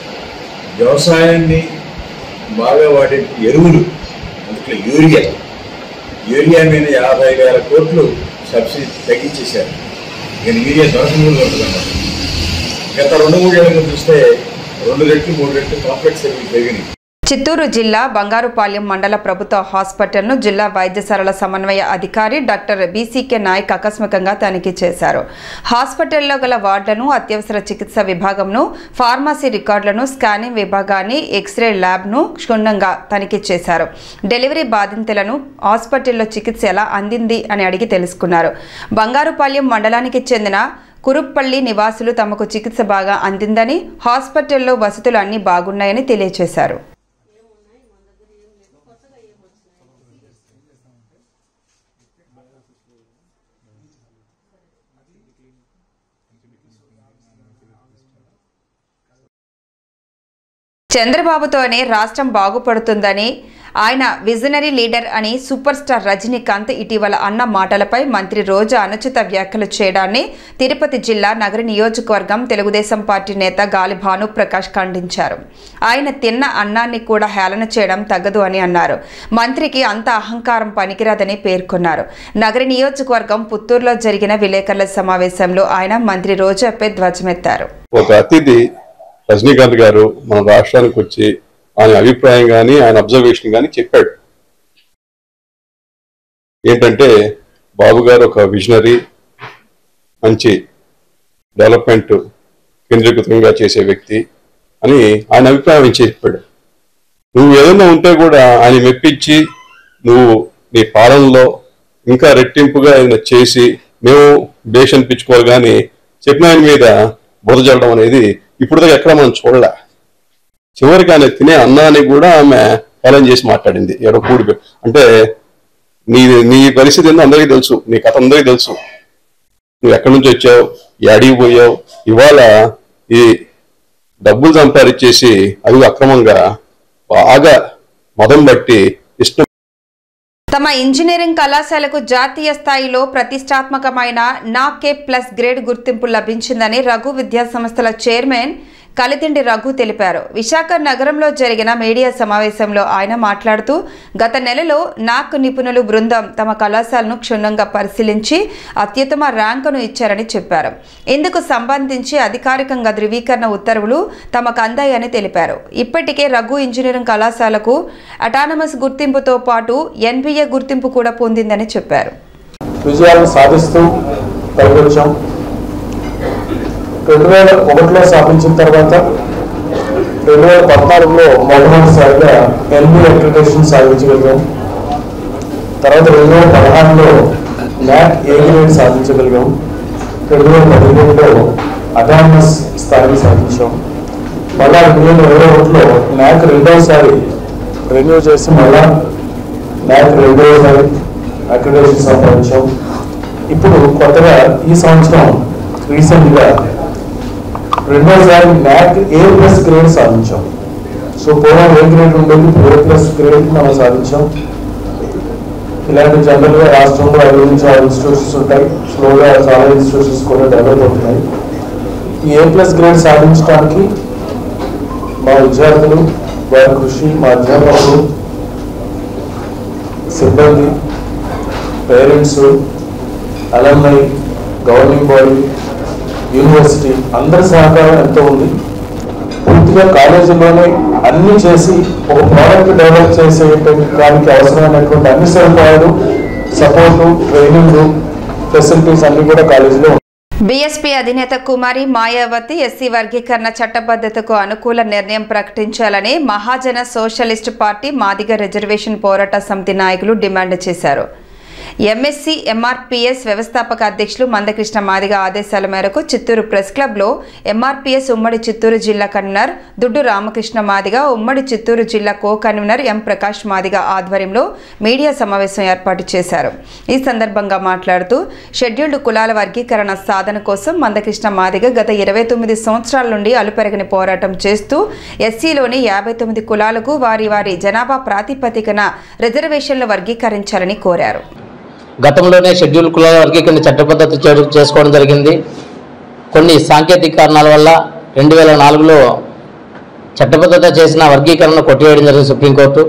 వ్యవసాయాన్ని బాగా వాడే ఎరువులు అందులో యూరియా యూరియా మీద యాభై వేల కోట్లు సబ్సిడీ తగ్గించేశారు ఇక యూరియా దొరకకుండా దొరుకుతున్నారు గత రెండు మూడు ఏళ్ళ ముందు చూస్తే రెండు రెట్లు మూడు రెట్లు కాంప్లెక్స్ ఎరువులు పెరిగినాయి చిత్తూరు జిల్లా బంగారుపాలెం మండల ప్రభుత్వ హాస్పిటల్ను జిల్లా వైద్యశాలల సమన్వయ అధికారి డాక్టర్ బీసీకే నాయక్ ఆకస్మికంగా తనిఖీ చేశారు హాస్పిటల్లో గల వార్డులను అత్యవసర చికిత్స విభాగంను ఫార్మసీ రికార్డులను స్కానింగ్ విభాగాన్ని ఎక్స్రే ల్యాబ్ను క్షుణ్ణంగా తనిఖీ చేశారు డెలివరీ బాధితులను హాస్పిటల్లో చికిత్స ఎలా అందింది అని అడిగి తెలుసుకున్నారు బంగారుపాలెం మండలానికి చెందిన కురుప్పల్లి నివాసులు తమకు చికిత్స బాగా అందిందని హాస్పిటల్లో వసతులు అన్నీ బాగున్నాయని తెలియజేశారు చంద్రబాబుతోనే రాష్ట్రం బాగుపడుతుందని ఆయన విజనరీ లీడర్ అని సూపర్ స్టార్ రజనీకాంత్ ఇటీవల అన్న మాటలపై మంత్రి రోజా అనుచిత వ్యాఖ్యలు చేయడాన్ని తిరుపతి జిల్లా నగర నియోజకవర్గం తెలుగుదేశం పార్టీ నేత గాలి భానుప్రకాష్ ఖండించారు ఆయన తిన్న అన్నాన్ని కూడా హేళన చేయడం తగ్గదు అని అన్నారు మంత్రికి అంత అహంకారం పనికిరాదని పేర్కొన్నారు నగర నియోజకవర్గం పుత్తూరులో జరిగిన విలేకరుల సమావేశంలో ఆయన మంత్రి రోజాపై ధ్వజమెత్తారు ఒక అతిథి రజనీకాంత్ గారు మన రాష్ట్రానికి వచ్చి ఆయన అభిప్రాయం కానీ ఆయన అబ్జర్వేషన్ కానీ చెప్పాడు ఏంటంటే బాబు గారు ఒక విజనరీ మంచి డెవలప్మెంట్ కేంద్రీకృతంగా చేసే వ్యక్తి అని ఆయన అభిప్రాయం ఇచ్చి చెప్పాడు నువ్వు ఏదైనా ఉంటే కూడా ఆయన మెప్పించి నువ్వు నీ పాలనలో ఇంకా రెట్టింపుగా ఏదైనా చేసి మేము బేష్ అనిపించుకోవాలి కానీ చెప్పిన ఆయన మీద బురద చల్లడం అనేది ఇప్పుడు దాకా ఎక్కడ మనం చూడలే చివరికి ఆయన తినే అన్నాన్ని కూడా ఆమె హేళన చేసి మాట్లాడింది ఎవరో కూడి పె- అంటే నీ నీ పరిస్థితి ఏందో అందరికీ తెలుసు నీ కథ అందరికీ తెలుసు నువ్వు ఎక్కడి నుంచి వచ్చావు అడిగి పోయావు ఇవాళ ఈ డబ్బులు సంపాదించేసి అవి అక్రమంగా బాగా మదం బట్టి ఇష్టం తమ ఇంజనీరింగ్ కళాశాలకు జాతీయ స్థాయిలో ప్రతిష్టాత్మకమైన నాకే ప్లస్ గ్రేడ్ గుర్తింపు లభించిందని రఘు విద్యా సంస్థల చైర్మన్ కలితిండి రఘు తెలిపారు విశాఖ నగరంలో జరిగిన మీడియా సమావేశంలో ఆయన మాట్లాడుతూ గత నెలలో నాక్ నిపుణులు బృందం తమ కళాశాలను క్షుణ్ణంగా పరిశీలించి అత్యుత్తమ ర్యాంకును ఇచ్చారని చెప్పారు ఇందుకు సంబంధించి అధికారికంగా ధృవీకరణ ఉత్తర్వులు తమకు అందాయని తెలిపారు ఇప్పటికే రఘు ఇంజనీరింగ్ కళాశాలకు అటానమస్ గుర్తింపుతో పాటు ఎన్బిఏ గుర్తింపు కూడా పొందిందని చెప్పారు విజయాలను సాధిస్తూ పైకొచ్చాం రెండు వేల ఒకటిలో స్థాపించిన తర్వాత రెండు వేల పద్నాలుగులో మొట్టమొదటిసారిగా ఎన్బి అక్రిడేషన్ సాధించగలిగాం తర్వాత రెండు వేల పదహారులో ల్యాక్ ఏ గ్రేడ్ సాధించగలిగాం రెండు వేల పదిహేడులో అటానమస్ స్థాయిని సాధించాం మళ్ళా రెండు వేల ఇరవై ఒకటిలో ల్యాక్ రెండవసారి రెన్యూ చేసి మళ్ళా ల్యాక్ రెండవసారి అక్రిడేషన్ సంపాదించాం ఇప్పుడు కొత్తగా ఈ సంవత్సరం రీసెంట్గా రెండోసారి న్యాక్ ఏ ప్లస్ గ్రేడ్ సాధించాం సో పూర్వం ఏ గ్రేడ్ ఉండేది ఇప్పుడు ఏ ప్లస్ గ్రేడ్ మనం సాధించాం ఇలాంటి జనరల్గా రాష్ట్రంలో ఐదు నుంచి ఆరు ఇన్స్టిట్యూషన్స్ ఉంటాయి స్లోగా చాలా ఇన్స్టిట్యూషన్స్ కూడా డెవలప్ అవుతున్నాయి ఈ ఏ ప్లస్ గ్రేడ్ సాధించడానికి మా విద్యార్థులు వారి కృషి మా అధ్యాపకులు సిబ్బంది parents alumni governing body university అందరి సహకారం ఎంతో ఉంది పూర్తిగా కాలేజీలోనే అన్ని చేసి ఒక ప్రోడక్ట్ డెవలప్ చేసే దానికి అవసరమైనటువంటి అన్ని సదుపాయాలు సపోర్టు ట్రైనింగ్ ఫెసిలిటీస్ అన్ని కూడా కాలేజీలో ఉన్నాయి. బీఎస్పీ అధినేత కుమారి మాయావతి ఎస్సీ వర్గీకరణ చట్టబద్ధతకు అనుకూల నిర్ణయం ప్రకటించాలని Mahajana socialist party Madiga reservation పోరాట సమితి నాయకులు డిమాండ్ చేశారు ఎంఎస్సీ ఎంఆర్పీఎస్ వ్యవస్థాపక అధ్యక్షులు మందకృష్ణ మాదిగ ఆదేశాల మేరకు చిత్తూరు ప్రెస్ క్లబ్లో ఎంఆర్పీఎస్ ఉమ్మడి చిత్తూరు జిల్లా కన్వీనర్ దుడ్డు రామకృష్ణ మాదిగ ఉమ్మడి చిత్తూరు జిల్లా co convener M Prakash Madiga ఆధ్వర్యంలో మీడియా సమావేశం ఏర్పాటు చేశారు ఈ సందర్భంగా మాట్లాడుతూ షెడ్యూల్డ్ కులాల వర్గీకరణ సాధన కోసం మందకృష్ణ మాదిగ గత ఇరవై తొమ్మిది సంవత్సరాల నుండి అలుపెరగని పోరాటం చేస్తూ ఎస్సీలోని యాభై తొమ్మిది కులాలకు వారి వారి జనాభా ప్రాతిపదికన రిజర్వేషన్లు వర్గీకరించాలని కోరారు గతంలోనే షెడ్యూల్ కులాల వర్గీకరణ చట్టబద్ధత చే- చేసుకోవడం జరిగింది కొన్ని సాంకేతిక కారణాల వల్ల రెండు వేల నాలుగులో చట్టబద్ధత చేసిన వర్గీకరణను కొట్టివేయడం జరిగింది సుప్రీంకోర్టు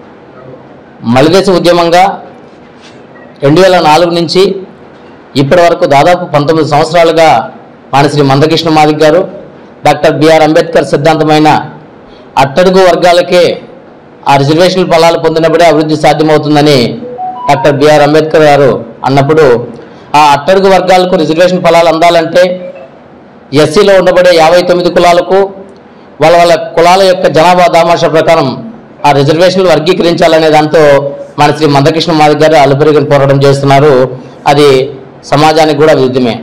మలిదేశ ఉద్యమంగా రెండు వేల నాలుగు నుంచి ఇప్పటి వరకు దాదాపు పంతొమ్మిది సంవత్సరాలుగా మానశ్రీ మందకృష్ణ మాదిక్ గారు డాక్టర్ బిఆర్ అంబేద్కర్ సిద్ధాంతమైన అట్టడుగు వర్గాలకే ఆ రిజర్వేషన్ ఫలాలు పొందినప్పుడే అభివృద్ధి సాధ్యమవుతుందని డాక్టర్ బిఆర్ అంబేద్కర్ గారు అన్నప్పుడు ఆ అట్టడుగు వర్గాలకు రిజర్వేషన్ ఫలాలు అందాలంటే ఎస్సీలో ఉండబడే యాభై తొమ్మిది కులాలకు వాళ్ళ వాళ్ళ కులాల యొక్క జనాభా దామాష ప్రకారం ఆ రిజర్వేషన్లు వర్గీకరించాలనే దాంతో మన శ్రీ మందకృష్ణ మాదిక్ గారు అలుపెరిగిన పోరాటం చేస్తున్నారు అది సమాజానికి కూడా విరుద్ధమే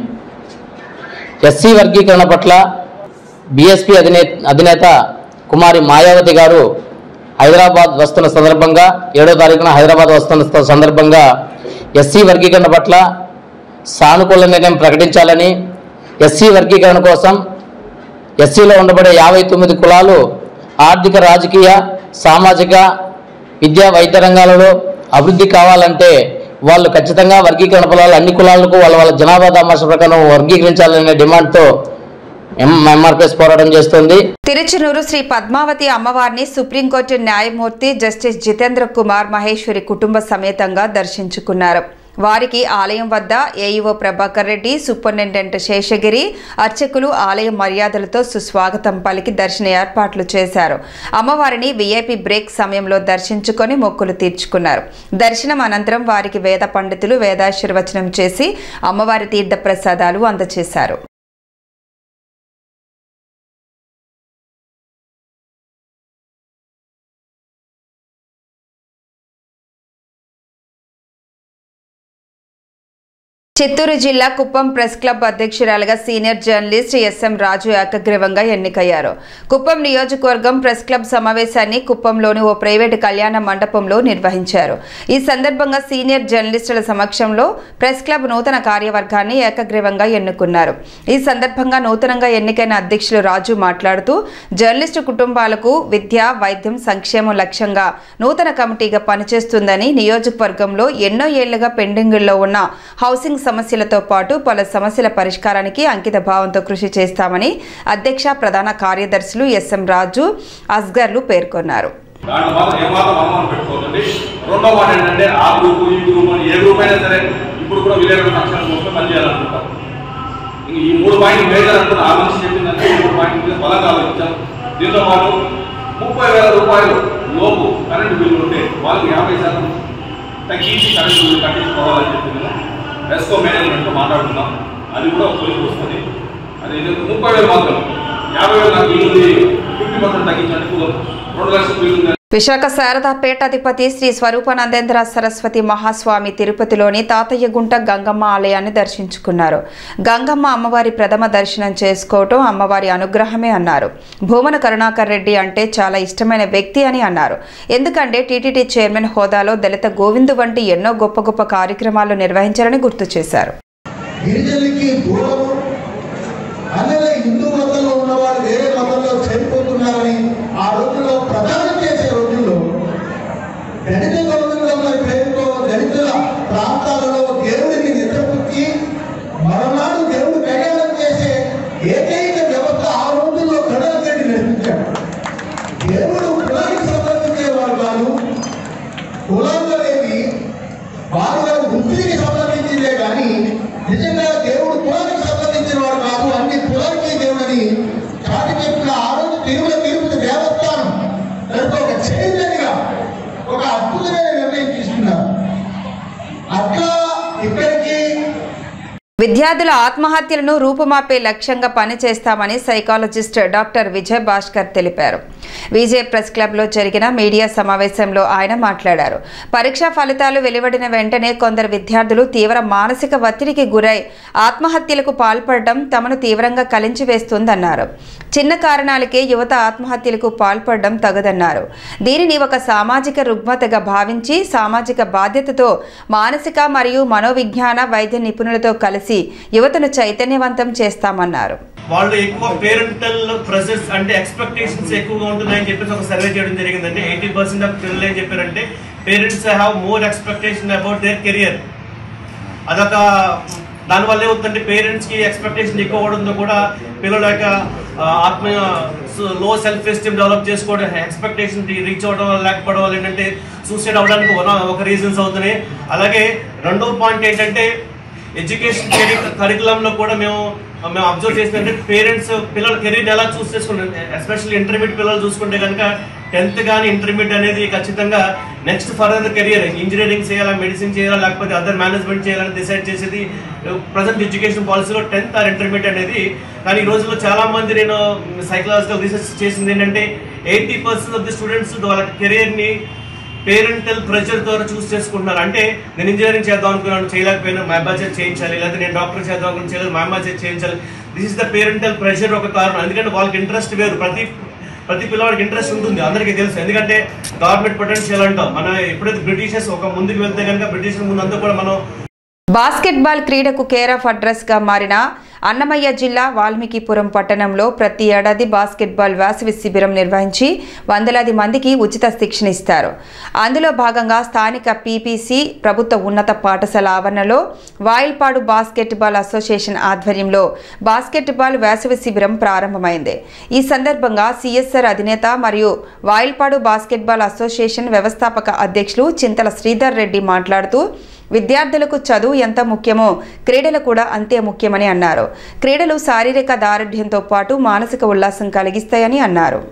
ఎస్సీ వర్గీకరణ పట్ల బీఎస్పీ అధినే అధినేత కుమారి మాయావతి గారు హైదరాబాద్ వస్తున్న సందర్భంగా ఏడో తారీఖున హైదరాబాద్ వస్తున్న సందర్భంగా ఎస్సీ వర్గీకరణ పట్ల సానుకూల నిర్ణయం ప్రకటించాలని ఎస్సీ వర్గీకరణ కోసం ఎస్సీలో ఉండబడే యాభై తొమ్మిది కులాలు ఆర్థిక రాజకీయ సామాజిక విద్యా వైద్య రంగాలలో అభివృద్ధి కావాలంటే వాళ్ళు ఖచ్చితంగా వర్గీకరణ పొలాలు అన్ని కులాలకు వాళ్ళ వాళ్ళ జనాభా దామాష ప్రకారం వర్గీకరించాలనే డిమాండ్తో ఎం ఎంఆర్పిఎస్ పోరాటం చేస్తుంది తిరుచునూరు శ్రీ పద్మావతి అమ్మవారిని సుప్రీంకోర్టు న్యాయమూర్తి జస్టిస్ జితేంద్ర కుమార్ మహేశ్వరి కుటుంబ సమేతంగా దర్శించుకున్నారు వారికి ఆలయం వద్ద ఏఈఓ ప్రభాకర్ రెడ్డి సూపరింటెండెంట్ శేషగిరి అర్చకులు ఆలయ మర్యాదలతో సుస్వాగతం పలికి దర్శన ఏర్పాట్లు చేశారు అమ్మవారిని వీఐపీ బ్రేక్ సమయంలో దర్శించుకొని మొక్కులు తీర్చుకున్నారు దర్శనం అనంతరం వారికి వేద పండితులు వేదాశీర్వచనం చేసి అమ్మవారి తీర్థ ప్రసాదాలు అందజేశారు చిత్తూరు జిల్లా కుప్పం ప్రెస్ క్లబ్ అధ్యక్షురాలుగా సీనియర్ జర్నలిస్ట్ ఎస్ఎం రాజు ఏకగ్రీవంగా ఎన్నికయ్యారు కుప్పం నియోజకవర్గం ప్రెస్ క్లబ్ సమావేశాన్ని కుప్పంలోని ఓ ప్రైవేటు కళ్యాణ మండపంలో నిర్వహించారు ఈ సందర్భంగా సీనియర్ జర్నలిస్టుల సమక్షంలో ప్రెస్ క్లబ్ నూతన కార్యవర్గాన్ని ఏకగ్రీవంగా ఎన్నుకున్నారు ఈ సందర్భంగా నూతనంగా ఎన్నికైన అధ్యక్షులు రాజు మాట్లాడుతూ జర్నలిస్టు కుటుంబాలకు విద్య వైద్యం సంక్షేమం లక్ష్యంగా నూతన కమిటీగా పనిచేస్తుందని నియోజకవర్గంలో ఎన్నో ఏళ్లుగా పెండింగుల్లో ఉన్న హౌసింగ్ సమస్యలతో పాటు పలు సమస్యల పరిష్కారానికి అంకిత భావంతో కృషి చేస్తామని అధ్యక్ష ప్రధాన కార్యదర్శులు ఎస్ఎం రాజు అస్గర్లు పేర్కొన్నారు దాంట్లో మాత్రం ఏమాత్రం అనుమానం పెట్టుకోవద్దండి రెండో మాట ఏంటంటే ఆ గ్రూప్ ఈ గ్రూప్ అని ఏ గ్రూప్ అయినా సరే ఇప్పుడు కూడా విలేకరుల సంక్షేమం కోసం పనిచేయాలనుకుంటాం ఇంక ఈ మూడు పాయింట్ మేజర్ అనుకున్న ఆ మనిషి చెప్పిందంటే ఈ మూడు పాయింట్ మీద బలంగా ఆలోచించాం దీంతో పాటు ముప్పై వేల రూపాయలు లోపు కరెంటు బిల్లు ఉంటే వాళ్ళకి యాభై శాతం తగ్గించి కరెంటు బిల్లు కట్టించుకోవాలని చెప్పి మేము రెస్కో మేనేజ్మెంట్తో మాట్లాడుతున్నాం అది కూడా ఒక కొలికి వస్తుంది అది ఇది ముప్పై వేలు మాత్రం యాభై వేలు నాకు ఇల్లు ఫిఫ్టీ పర్సెంట్ తగ్గించండి రెండు లక్షల బిల్లు ఉంది. విశాఖ శారదా పీఠాధిపతి శ్రీ స్వరూపానందేంద్ర సరస్వతి మహాస్వామి తిరుపతిలోని తాతయ్యగుంట గంగమ్మ ఆలయాన్ని దర్శించుకున్నారు గంగమ్మ అమ్మవారి ప్రథమ దర్శనం చేసుకోవటం అమ్మవారి అనుగ్రహమే అన్నారు భూమన కరుణాకర్ రెడ్డి అంటే చాలా ఇష్టమైన వ్యక్తి అని అన్నారు ఎందుకంటే టీటీడీ చైర్మన్ హోదాలో దళిత గోవిందు వంటి ఎన్నో గొప్ప గొప్ప కార్యక్రమాలు నిర్వహించారని గుర్తు చేశారు గిరిజనులకి దూరము అలాగే హిందూ మతంలో ఉన్నవారు వేరే మతంలో చేరిపోతున్నారని ఆ రోజుల్లో ప్రచారం చేసే రోజుల్లో దళిత గౌరవంలో పేరుతో దళితుల ప్రాంతాలలో దేవుడిని నిద్రపుచ్చి మరోనాడు దేవుడు కళ్యాణం చేసే ఏకైక వ్యవస్థ ఆ రోజుల్లో కడలగడ్డి నిర్మించాడు దేవుడు కులానికి సంబంధించేవాడు కాదు కులాలు అనేవి వారి వారి వృత్తికి సంబంధించిందే కానీ నిజంగా దేవుడు కులానికి సంబంధించిన వాడు కాదు అన్ని కులానికి దేవుడని చాటి చెప్పిన ఆ రోజు తిరుమల తిరుపతి దేవస్థానం దానికి ఒక చైతన్యగా ఒక అద్భుతమైన నిర్ణయం తీసుకున్నారు అట్లా ఇక్కడికి విద్యార్థుల ఆత్మహత్యలను రూపుమాపే లక్ష్యంగా పనిచేస్తామని సైకాలజిస్ట్ డాక్టర్ విజయ్ భాస్కర్ తెలిపారు విజయ్ ప్రెస్ క్లబ్లో జరిగిన మీడియా సమావేశంలో ఆయన మాట్లాడారు పరీక్షా ఫలితాలు వెలువడిన వెంటనే కొందరు విద్యార్థులు తీవ్ర మానసిక ఒత్తిడికి గురై ఆత్మహత్యలకు పాల్పడడం తమను తీవ్రంగా కలించివేస్తుందన్నారు చిన్న కారణాలకే యువత ఆత్మహత్యలకు పాల్పడడం తగదన్నారు దీనిని ఒక సామాజిక రుగ్మతగా భావించి సామాజిక బాధ్యతతో మానసిక మరియు మనోవిజ్ఞాన వైద్య నిపుణులతో కలిసి యువతను చైతన్యవంతం చేస్తామన్నారు వాళ్ళు ఎక్కువ పేరెంటల్ ప్రెసెస్ అంటే ఎక్స్పెక్టేషన్స్ ఎక్కువగా ఉంటున్నాయని చెప్పేసి ఒక సర్వే చేయడం జరిగిందంటే ఎయిటీ పర్సెంట్ ఆఫ్ పిల్లలు ఏం చెప్పారంటే parents have more expectation about their career అదొక దానివల్ల ఏమవుతుందంటే పేరెంట్స్కి ఎక్స్పెక్టేషన్ ఎక్కువ అవడంతో కూడా పిల్లల యొక్క ఆ, ఆత్మ లో సెల్ఫ్ ఎస్టీమ్ డెవలప్ చేసుకోవడం ఎక్స్పెక్టేషన్ రీచ్ అవ్వడం వల్ల లేకపోవడం వల్ల ఏంటంటే సూసైడ్ అవ్వడానికి one- ఒక రీజన్స్ అవుతున్నాయి అలాగే రెండో పాయింట్ ఏంటంటే ఎడ్యుకేషన్ కరికులంలో కూడా మేము మేము అబ్జర్వ్ చేసిందంటే పేరెంట్స్ పిల్లల కెరీర్ ఎలా చూస్ చేసుకుంటారు ఎస్పెషల్లీ ఇంటర్మీడియట్ పిల్లలు చూసుకుంటే కనుక టెన్త్ కానీ ఇంటర్మీడియట్ అనేది ఖచ్చితంగా నెక్స్ట్ ఫర్దర్ కెరియర్ ఇంజనీరింగ్ చేయాలా మెడిసిన్ చేయాలా లేకపోతే అదర్ మేనేజ్మెంట్ చేయాలని డిసైడ్ చేసేది ప్రజెంట్ ఎడ్యుకేషన్ పాలసీలో టెన్త్ ఆర్ ఇంటర్మీడియట్ అనేది కానీ ఈ రోజుల్లో చాలా మంది నేను సైకలాజికల్ రీసెర్చ్ చేసింది ఏంటంటే eighty percent of the students వాళ్ళ కెరియర్ని పేరెంటల్ ప్రెషర్ ద్వారా చూస్ చేసుకుంటున్నారు అంటే నేను ఇంజనీరింగ్ చేద్దాం అనుకున్నాను చేయలేకపోయినా మా అబ్బాయి చేత చేయించాలి లేకపోతే నేను డాక్టర్ చేద్దాం అనుకుని చేయలేదు మా అమ్మాయి చేత చేయించాలి this is the parental pressure ఒక కారణం ఎందుకంటే వాళ్ళకి ఇంట్రెస్ట్ వేరు ప్రతి ప్రతి పిల్లవాడికి ఇంట్రెస్ట్ ఉంటుంది అందరికీ తెలుసు ఎందుకంటే గవర్నమెంట్ పొటెన్షియల్ అంటాం మన ఎప్పుడైతే బ్రిటిషర్స్ ఒక ముందుకు వెళ్తే కనుక బ్రిటిష్ ముందు అంతా కూడా మనం బాస్కెట్బాల్ క్రీడకు కేర్ ఆఫ్ అడ్రస్గా మారిన అన్నమయ్య జిల్లా వాల్మీకిపురం పట్టణంలో ప్రతి ఏడాది బాస్కెట్బాల్ వేసవి శిబిరం నిర్వహించి వందలాది మందికి ఉచిత శిక్షణ ఇస్తారు అందులో భాగంగా స్థానిక పీపీసీ ప్రభుత్వ ఉన్నత పాఠశాల ఆవరణలో వాయిల్పాడు బాస్కెట్బాల్ అసోసియేషన్ ఆధ్వర్యంలో బాస్కెట్బాల్ వేసవి శిబిరం ప్రారంభమైంది ఈ సందర్భంగా సిఎస్ఆర్ అధినేత మరియు వాయిల్పాడు బాస్కెట్బాల్ అసోసియేషన్ వ్యవస్థాపక అధ్యక్షులు చింతల శ్రీధర్ రెడ్డి మాట్లాడుతూ విద్యార్థులకు చదువు ఎంత ముఖ్యమో క్రీడలు కూడా అంతే ముఖ్యమని అన్నారు క్రీడలు శారీరక దారుఢ్యంతో పాటు మానసిక ఉల్లాసం కలిగిస్తాయని అన్నారు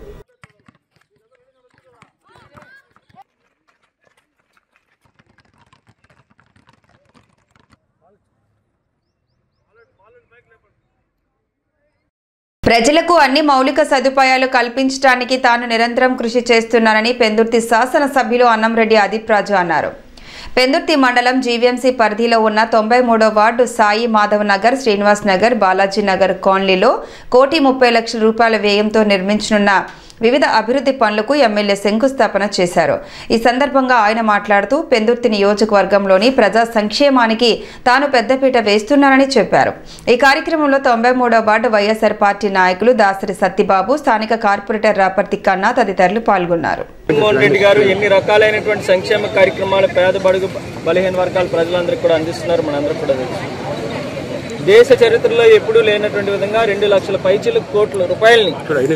ప్రజలకు అన్ని మౌలిక సదుపాయాలు కల్పించడానికి తాను నిరంతరం కృషి చేస్తున్నానని పెందుర్తి శాసనసభ్యులు అన్నంరెడ్డి ఆదిప్ రాజు అన్నారు పెందుర్తి మండలం జీవీఎంసీ పరిధిలో ఉన్న తొంభై మూడో వార్డు సాయి మాధవ్ నగర్ శ్రీనివాస్ నగర్ బాలాజీ నగర్ కాలనీలో కోటి ముప్పై లక్షల రూపాయల వ్యయంతో నిర్మించనున్న వివిధ అభివృద్ధి పనులకు ఎమ్మెల్యే శంకుస్థాపన చేశారు ఈ సందర్భంగా ఆయన మాట్లాడుతూ పెందుర్తి నియోజకవర్గంలోని ప్రజా సంక్షేమానికి తాను పెద్దపీట వేస్తున్నానని చెప్పారు ఈ కార్యక్రమంలో తొంభై మూడో వార్డు వైఎస్ఆర్ పార్టీ నాయకులు దాసరి సత్తిబాబు స్థానిక కార్పొరేటర్ రాపర్తి కన్నా తదితరులు పాల్గొన్నారు జగన్మోహన్ రెడ్డి గారు ఎన్ని రకాలైనటువంటి సంక్షేమ కార్యక్రమాలు పేద బడుగు బలహీన వర్గాల ప్రజలందరికీ కూడా అందిస్తున్నారు మనందరూ కూడా తెలుసు దేశ చరిత్రలో ఎప్పుడూ లేనటువంటి విధంగా రెండు లక్షల పైచిలు కోట్ల రూపాయలని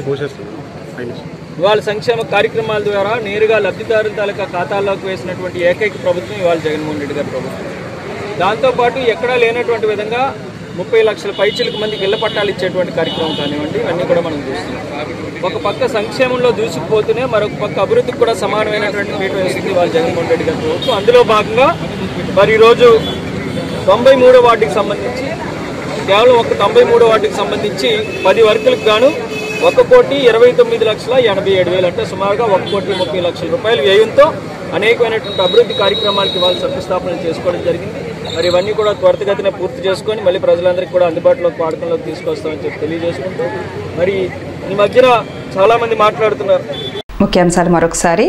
ఇవాళ సంక్షేమ కార్యక్రమాల ద్వారా నేరుగా లబ్ధిదారుల తాలూకా ఖాతాల్లోకి వేసినటువంటి ఏకైక ప్రభుత్వం ఇవాళ జగన్మోహన్ రెడ్డి గారి ప్రభుత్వం దాంతోపాటు ఎక్కడా లేనటువంటి విధంగా ముప్పై లక్షల పైచిలకు మందికి ఇళ్ల పట్టాలు ఇచ్చేటువంటి కార్యక్రమం కానివ్వండి ఇవన్నీ కూడా మనం చూస్తున్నాం ఒక పక్క సంక్షేమంలో దూసుకుపోతూనే మరొక పక్క అభివృద్ధికి కూడా సమానమైనటువంటి పీట వేస్తుంది వాళ్ళ జగన్మోహన్ రెడ్డి గారి ప్రభుత్వం అందులో భాగంగా మరి ఈరోజు తొంభై మూడో వార్డుకి సంబంధించి కేవలం ఒక తొంభై మూడో వార్డుకి సంబంధించి పది వర్కులకు గాను ఒక కోటి ఇరవై తొమ్మిది లక్షల ఎనభై ఏడు వేలు అంటే సుమారుగా ఒక కోటి ముప్పై లక్షల రూపాయలు వ్యయంతో అనేకమైనటువంటి అభివృద్ధి కార్యక్రమాలకి వాళ్ళు శంకుస్థాపన చేసుకోవడం జరిగింది మరి ఇవన్నీ కూడా త్వరితగతిన పూర్తి చేసుకొని మళ్ళీ ప్రజలందరికీ కూడా అందుబాటులోకి వాడకంలోకి తీసుకొస్తామని చెప్పి తెలియజేసుకుంటూ మరి ఈ మధ్యన చాలా మంది మాట్లాడుతున్నారు ముఖ్యాంశాలు మరొకసారి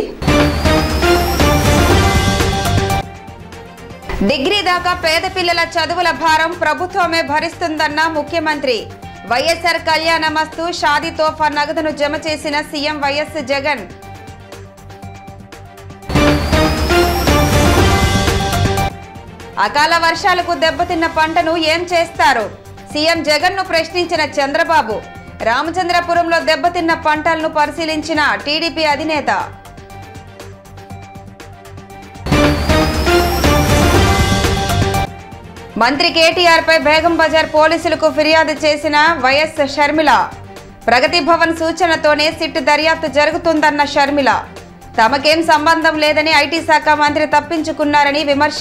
డిగ్రీ దాకా పేద పిల్లల చదువుల భారం ప్రభుత్వమే భరిస్తుందన్న ముఖ్యమంత్రి వైఎస్ఆర్ కళ్యాణమస్తు షాదీ తోఫా నగదును జమ చేసిన సీఎం వైఎస్ జగన్ అకాల వర్షాలకు దెబ్బతిన్న పంటను ఏం చేస్తారు సీఎం జగన్ ను ప్రశ్నించిన చంద్రబాబు రామచంద్రపురంలో దెబ్బతిన్న పంటలను పరిశీలించిన టీడీపీ అధినేత మంత్రి కేటీఆర్ పై బేగం బజార్ పోలీసులకు ఫిర్యాదు చేసిన వైఎస్ షర్మిల ప్రగతి భవన్ సూచనతోనే సిట్టు దర్యాప్తు జరుగుతుందన్న షర్మిల తమకేం సంబంధం లేదని ఐటీ శాఖ మంత్రి తప్పించుకున్నారని విమర్శ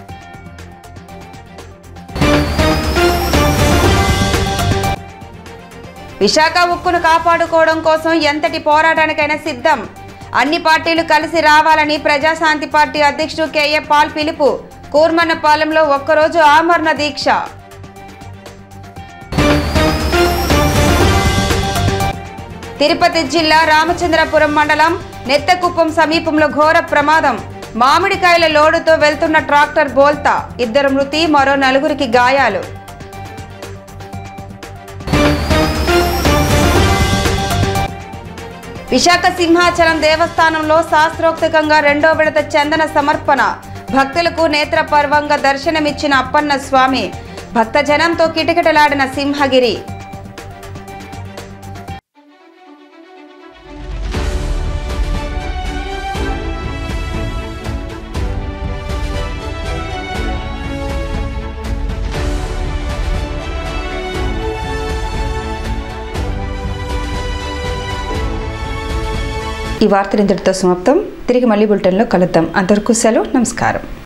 విశాఖ ఉక్కును కాపాడుకోవడం కోసం ఎంతటి పోరాటానికైనా సిద్ధం అన్ని పార్టీలు కలిసి రావాలని ప్రజాశాంతి పార్టీ అధ్యక్షుడు కేఏ పాల్ పిలుపు కూర్మన్నపాలెంలో ఒక్కరోజు ఆమరణ దీక్ష తిరుపతి జిల్లా రామచంద్రపురం మండలం నెత్తకుప్పం సమీపంలో ఘోర ప్రమాదం మామిడికాయల లోడుతో వెళ్తున్న ట్రాక్టర్ బోల్తా ఇద్దరు మృతి మరో నలుగురికి గాయాలు విశాఖ సింహాచలం దేవస్థానంలో శాస్త్రోక్తకంగా రెండో విడత చందన సమర్పణ భక్తులకు నేత్రపర్వంగా దర్శనమిచ్చిన అప్పన్న స్వామి భక్తజనంతో కిటకిటలాడిన సింహగిరి ఈ వార్తలు ఇంతటితో సమాప్తం తిరిగి మళ్ళీ బులెటిన్లో కలుద్దాం అంతవరకు సెలవు నమస్కారం